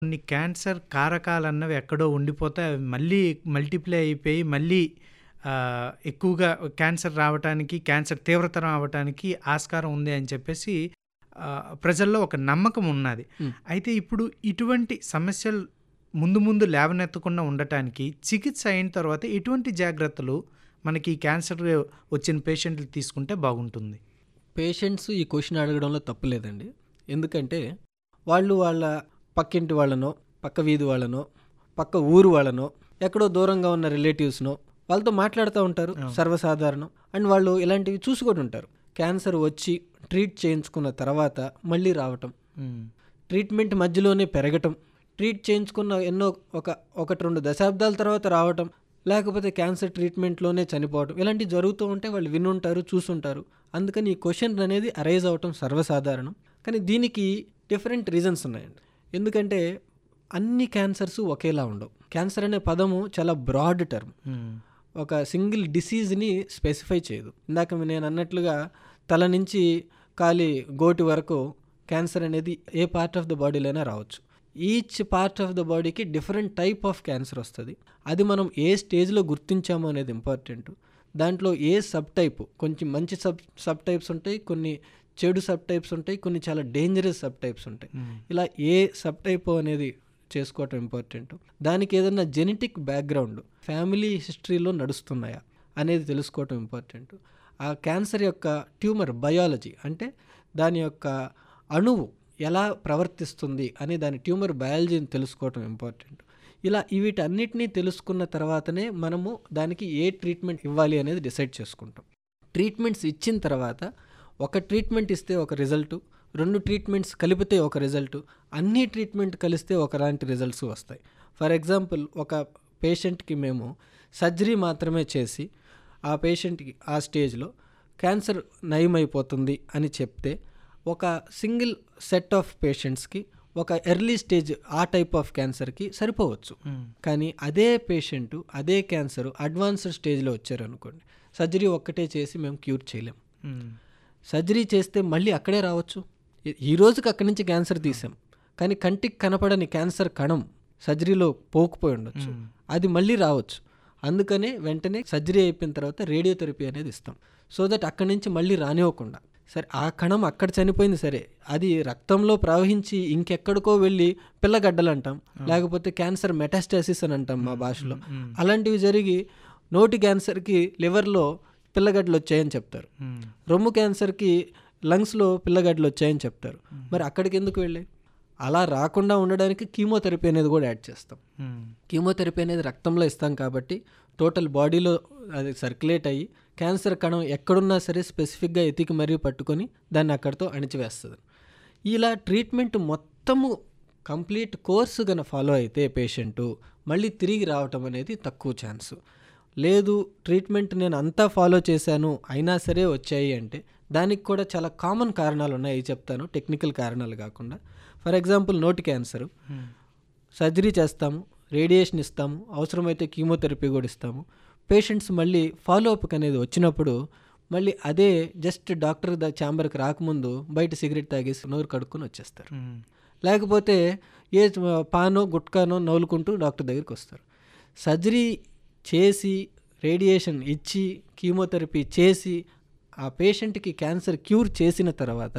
కొన్ని క్యాన్సర్ కారకాలన్నవి ఎక్కడో ఉండిపోతే అవి మళ్ళీ మల్టిప్లై అయిపోయి మళ్ళీ ఆహ్, ఎక్కువగా క్యాన్సర్ రావటానికి, క్యాన్సర్ తీవ్రతరం అవ్వటానికి ఆస్కారం ఉంది అని చెప్పేసి ఆహ్, ప్రజల్లో ఒక నమ్మకం ఉన్నాది. హ్మ్. అయితే ఇప్పుడు ఇటువంటి సమస్యలు ముందు ముందు లేవనెత్తకుండా ఉండటానికి చికిత్స అయిన తర్వాత ఎటువంటి జాగ్రత్తలు మనకి ఈ క్యాన్సర్ వచ్చిన పేషెంట్లు తీసుకుంటే బాగుంటుంది? పేషెంట్స్ ఈ క్వెషన్ అడగడంలో తప్పు లేదండి. ఎందుకంటే వాళ్ళు వాళ్ళ పక్కింటి వాళ్ళనో, పక్క వీధి వాళ్ళనో, పక్క ఊరు వాళ్ళనో, ఎక్కడో దూరంగా ఉన్న రిలేటివ్స్‌నో వాళ్ళతో మాట్లాడుతూ ఉంటారు. అవును. సర్వసాధారణం. అండ్ వాళ్ళు ఇలాంటివి చూసి కూడా ఉంటారు. క్యాన్సర్ వచ్చి ట్రీట్ చేయించుకున్న తర్వాత మళ్ళీ రావటం. హ్మ్. ట్రీట్మెంట్ మధ్యలోనే పెరగటం. ట్రీట్ చేయించుకున్న ఎన్నో ఒక 1, 2 దశాబ్దాల తర్వాత రావటం. లేకపోతే క్యాన్సర్ ట్రీట్మెంట్‌లోనే చనిపోవటం. ఇలాంటివి జరుగుతూ ఉంటే వాళ్ళు వినుంటారు, చూసుంటారు. అందుకని ఈ క్వెషన్ అనేది అరైజ్ అవ్వటం సర్వసాధారణం. కానీ దీనికి డిఫరెంట్ రీజన్స్ ఉన్నాయండి. ఎందుకంటే అన్ని క్యాన్సర్స్ ఒకేలా ఉండవు. క్యాన్సర్ అనే పదము చాలా బ్రాడ్ టర్మ్. హ్మ్. ఒక సింగిల్ డిసీజ్‌ని స్పెసిఫై చేయదు. ఇందాక నేను అన్నట్లుగా తల నుంచి కాలి గోటి వరకు క్యాన్సర్ అనేది ఏ పార్ట్ ఆఫ్ ద బాడీలో రావచ్చు. ఈచ్ పార్ట్ ఆఫ్ ద బాడీకి డిఫరెంట్ టైప్ ఆఫ్ క్యాన్సర్ వస్తది. అది మనం ఏ స్టేజ్‌లో గుర్తించాము అనేది ఇంపార్టెంట్. దాంట్లో ఏ సబ్ టైప్ కొంచెం మంచి సబ్ సబ్ టైప్స్ ఉంటాయి. కొన్ని చెడు సబ్ టైప్స్ ఉంటాయి. కొన్ని చాలా డేంజరస్ సబ్ టైప్స్ ఉంటాయి. హ్మ్. ఇలా ఏ సబ్ టైప్ అనేది చేసుకోవటం ఇంపార్టెంట్. దానికి ఏదన్నా జెనెటిక్ బ్యాక్‌గ్రౌండ్ ఫ్యామిలీ హిస్టరీలో నడుస్తున్నాయా అనేది తెలుసుకోవటం ఇంపార్టెంట్. ఆ క్యాన్సర్ యొక్క ట్యూమర్ బయాలజీ అంటే దాని యొక్క అణువు ఎలా ప్రవర్తిస్తుంది అనే దాని ట్యూమర్ బయాలజీని తెలుసుకోవటం ఇంపార్టెంట్. ఇలా వీటన్నిటిని తెలుసుకున్న తర్వాతనే మనము దానికి ఏ ట్రీట్మెంట్ ఇవ్వాలి అనేది డిసైడ్ చేసుకుంటాం. ట్రీట్మెంట్స్ ఇచ్చిన తర్వాత ఒక ట్రీట్మెంట్ ఇస్తే ఒక రిజల్టు, 2 ట్రీట్మెంట్స్ కలిపితే ఒక రిజల్టు, అన్ని ట్రీట్మెంట్ కలిస్తే ఒకలాంటి రిజల్ట్స్ వస్తాయి. ఫర్ ఎగ్జాంపుల్ ఒక పేషెంట్‌కి మేము సర్జరీ మాత్రమే చేసి ఆ పేషెంట్‌కి ఆ స్టేజ్‌లో క్యాన్సర్ నయమైపోతుంది అని చెప్తే ఒక సింగిల్ సెట్ ఆఫ్ పేషెంట్స్‌కి ఒక ఎర్లీ స్టేజ్ ఆ టైప్ ఆఫ్ క్యాన్సర్‌కి సరిపోవచ్చు. హ్మ్. కానీ అదే పేషెంట్ అదే క్యాన్సర్ అడ్వాన్స్డ్ స్టేజ్‌లో వచ్చారనుకోండి. సర్జరీ ఒక్కటే చేసి మేము క్యూర్ చేయలేం. హ్మ్. సర్జరీ చేస్తే మళ్ళీ అక్కడే రావచ్చు. ఈ- ఈ రోజుకి అక్కడి నుంచి క్యాన్సర్ తీసాం. కానీ కంటికి కనపడని క్యాన్సర్ కణం సర్జరీలో పోకపోయి ఉండొచ్చు. హ్మ్. అది మళ్ళీ రావచ్చు. అందుకనే వెంటనే సర్జరీ అయిపోయిన తర్వాత రేడియోథెరపీ అనేది ఇస్తాం. సో దట్ అక్కడి నుంచి మళ్ళీ రానివ్వకుండా. సరే ఆ కణం అక్కడ చనిపోయింది సరే. అది రక్తంలో ప్రవహించి ఇంకెక్కడికో వెళ్ళి పిల్లగడ్డలు అంటాం. లేకపోతే క్యాన్సర్ మెటాస్టాసిస్ అని అంటాం మా భాషలో. హ్మ్. అలాంటివి జరిగి నోటి క్యాన్సర్‌కి లివర్‌లో పిల్లగడ్డలు వచ్చాయని చెప్తారు. హ్మ్. రొమ్ము క్యాన్సర్‌కి లంగ్స్‌లో పిల్లగడ్డలు వచ్చాయని చెప్తారు. మరి అక్కడికి ఎందుకు వెళ్ళాయి? అలా రాకుండా ఉండడానికి కీమోథెరపీ అనేది కూడా యాడ్ చేస్తాం. హ్మ్. కీమోథెరపీ అనేది రక్తంలో ఇస్తాం కాబట్టి టోటల్ బాడీలో అది సర్క్యులేట్ అయ్యి క్యాన్సర్ కణం ఎక్కడున్నా సరే స్పెసిఫిక్‌గా ఎతికి మరీ పట్టుకొని దాన్ని అక్కడితో అణిచివేస్తది. ఇలా ట్రీట్మెంట్ మొత్తము కంప్లీట్ కోర్స్ గన ఫాలో అయితే పేషెంటు మళ్ళీ తిరిగి రావటం అనేది తక్కువ ఛాన్స్. లేదు ట్రీట్మెంట్ నేను అంతా ఫాలో చేశాను అయినా సరే వచ్చాయి అంటే దానికి కూడా చాలా కామన్ కారణాలు ఉన్నాయి అవి చెప్తాను టెక్నికల్ కారణాలు కాకుండా. ఫర్ ఎగ్జాంపుల్ నోటి క్యాన్సర్ హ్మ్. సర్జరీ చేస్తాము, రేడియేషన్ ఇస్తాము, అవసరమైతే కీమోథెరపీ కూడా ఇస్తాము. పేషెంట్స్ మళ్ళీ ఫాలో అప్‌కి అనేది వచ్చినప్పుడు మళ్ళీ అదే జస్ట్ డాక్టర్ ద ఛాంబర్‌కి రాకముందు బయట సిగరెట్ తాగేసి నోరు కడుక్కొని వచ్చేస్తారు. హ్మ్. లేకపోతే ఏ పానో, గుట్కానో నములుకుంటూ డాక్టర్ దగ్గరికి వస్తారు. సర్జరీ చేసి, రేడియేషన్ ఇచ్చి, కీమోథెరపీ చేసి ఆ పేషెంట్‌కి క్యాన్సర్ క్యూర్ చేసిన తర్వాత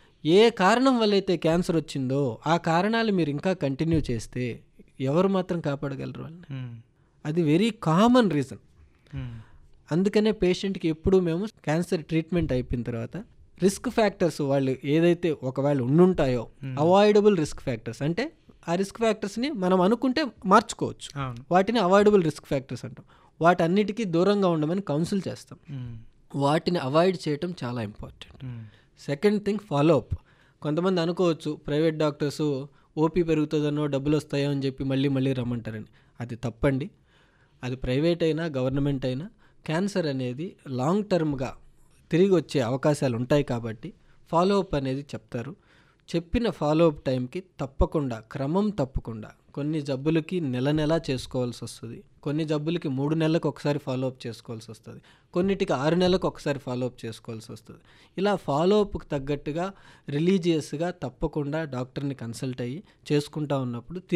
ఏ కారణం వల్లైతే క్యాన్సర్ వచ్చిందో ఆ కారణాలు మీరు ఇంకా కంటిన్యూ చేస్తే ఎవరు మాత్రం కాపాడగలరు వాళ్ళని? హ్మ్. అది వెరీ కామన్ రీజన్. హ్మ్. అందుకనే పేషెంట్‌కి ఎప్పుడు మేము క్యాన్సర్ ట్రీట్మెంట్ అయిపోయిన తర్వాత రిస్క్ ఫ్యాక్టర్స్ వాళ్ళు ఏదైతే ఒకవేళ ఉండుంటాయో అవాయిడబుల్ రిస్క్ ఫ్యాక్టర్స్ అంటే ఆ రిస్క్ ఫ్యాక్టర్స్‌ని మనం అనుకుంటే మార్చుకోవచ్చు. అవును. వాటిని అవాయిడబుల్ రిస్క్ ఫ్యాక్టర్స్ అంటాం. వాటన్నిటికీ దూరంగా ఉండమని కౌన్సిల్ చేస్తాం. హ్మ్. వాటిని అవాయిడ్ చేయటం చాలా ఇంపార్టెంట్. హ్మ్. Second thing follow up. కొంతమంది అనుకోవచ్చు ప్రైవేట్ డాక్టర్స్ ఓపీ పెరుగుతుందనో డబ్బులు వస్తాయో అని చెప్పి మళ్ళీ మళ్ళీ రమ్మంటారని. అది తప్పండి. అది ప్రైవేట్ అయినా గవర్నమెంట్ అయినా క్యాన్సర్ అనేది లాంగ్ టర్మ్‌గా తిరిగి వచ్చే అవకాశాలు ఉంటాయి కాబట్టి ఫాలో అప్ అనేది చెప్తారు. చెప్పిన ఫాలో అప్ టైంకి తప్పకుండా క్రమం తప్పకుండా కొన్ని జబ్బులకి నెల నెలా చేసుకోవాల్సి వస్తది. కొన్ని జబ్బులకి 3 నెలలకు ఒకసారి ఫాలో అప్ చేసుకోవాల్సి వస్తది. కొన్నిటికి 6 నెలలకు ఒకసారి ఫాలో అప్ చేసుకోవాల్సి వస్తది. ఇలా ఫాలో అప్‌కి తగ్గట్టుగా రిలీజియస్‌గా తప్పకుండా డాక్టర్‌ని కన్సల్ట్ అయ్యి చేసుకుంటా ఉన్నప్పుడు